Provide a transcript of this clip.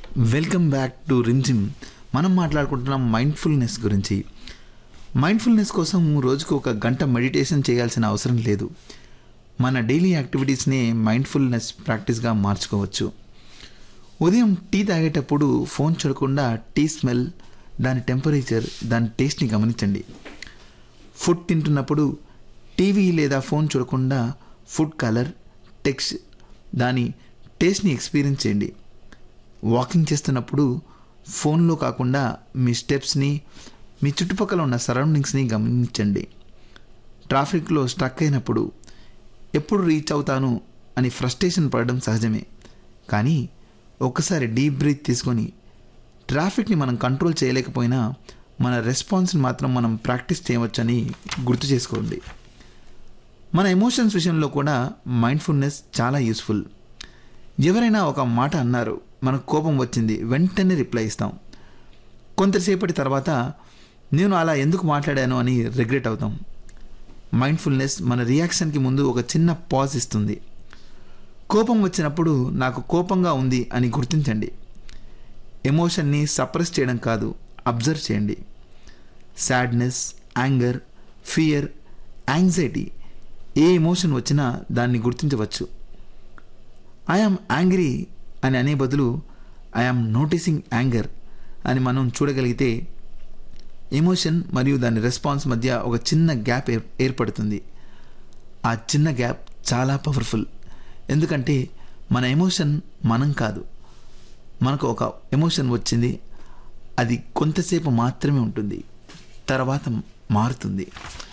welcome back to Rimjhim మనం మాట్లాడుకుంటున్నాం mindfulness గురించి మైండ్ఫుల్నెస్ కోసం రోజుకు ఒక గంట మెడిటేషన్ చేయాల్సిన అవసరం లేదు మన డైలీ యాక్టివిటీస్ని మైండ్ఫుల్నెస్ ప్రాక్టీస్గా మార్చుకోవచ్చు ఉదయం టీ తాగేటప్పుడు ఫోన్ చూడకుండా టీ స్మెల్ దాని టెంపరేచర్ దాని టేస్ట్ని గమనించండి ఫుడ్ తింటున్నప్పుడు టీవీ లేదా ఫోన్ చూడకుండా ఫుడ్ కలర్ టెక్స్ట్ దాని టేస్ట్ని ఎక్స్పీరియన్స్ చేయండి వాకింగ్ చేస్తున్నప్పుడు ఫోన్లో కాకుండా మీ స్టెప్స్ని మీ చుట్టుపక్కల ఉన్న సరౌండింగ్స్ని గమనించండి ట్రాఫిక్లో స్టక్ అయినప్పుడు ఎప్పుడు రీచ్ అవుతాను అని ఫ్రస్ట్రేషన్ పడడం సహజమే కానీ ఒక్కసారి డీప్ బ్రీత్ తీసుకొని ట్రాఫిక్ని మనం కంట్రోల్ చేయలేకపోయినా మన రెస్పాన్స్ని మాత్రం మనం ప్రాక్టీస్ చేయవచ్చని గుర్తు చేసుకోండి మన ఎమోషన్స్ విషయంలో కూడా మైండ్ఫుల్నెస్ చాలా యూస్ఫుల్ ఎవరైనా ఒక మాట అన్నారు మనకు కోపం వచ్చింది వెంటనే రిప్లై ఇస్తాం కొంతసేపటి తర్వాత నేను అలా ఎందుకు మాట్లాడాను అని రిగ్రెట్ అవుతాం మైండ్ఫుల్నెస్ మన రియాక్షన్కి ముందు ఒక చిన్న పాజ్ ఇస్తుంది కోపం వచ్చినప్పుడు నాకు కోపంగా ఉంది అని గుర్తించండి ఎమోషన్ని సప్రెస్ చేయడం కాదు అబ్జర్వ్ చేయండి సాడ్నెస్ యాంగర్ ఫియర్ యాంగ్జైటీ ఏ ఎమోషన్ వచ్చినా దాన్ని గుర్తించవచ్చు ఐఆమ్ యాంగ్రీ అని అనే బదులు ఐఆమ్ నోటీసింగ్ యాంగర్ అని మనం చూడగలిగితే ఎమోషన్ మరియు దాని రెస్పాన్స్ మధ్య ఒక చిన్న గ్యాప్ ఏర్ ఏర్పడుతుంది ఆ చిన్న గ్యాప్ చాలా పవర్ఫుల్ ఎందుకంటే మన ఎమోషన్ మనం కాదు మనకు ఒక ఎమోషన్ వచ్చింది అది కొంతసేపు మాత్రమే ఉంటుంది తర్వాత మారుతుంది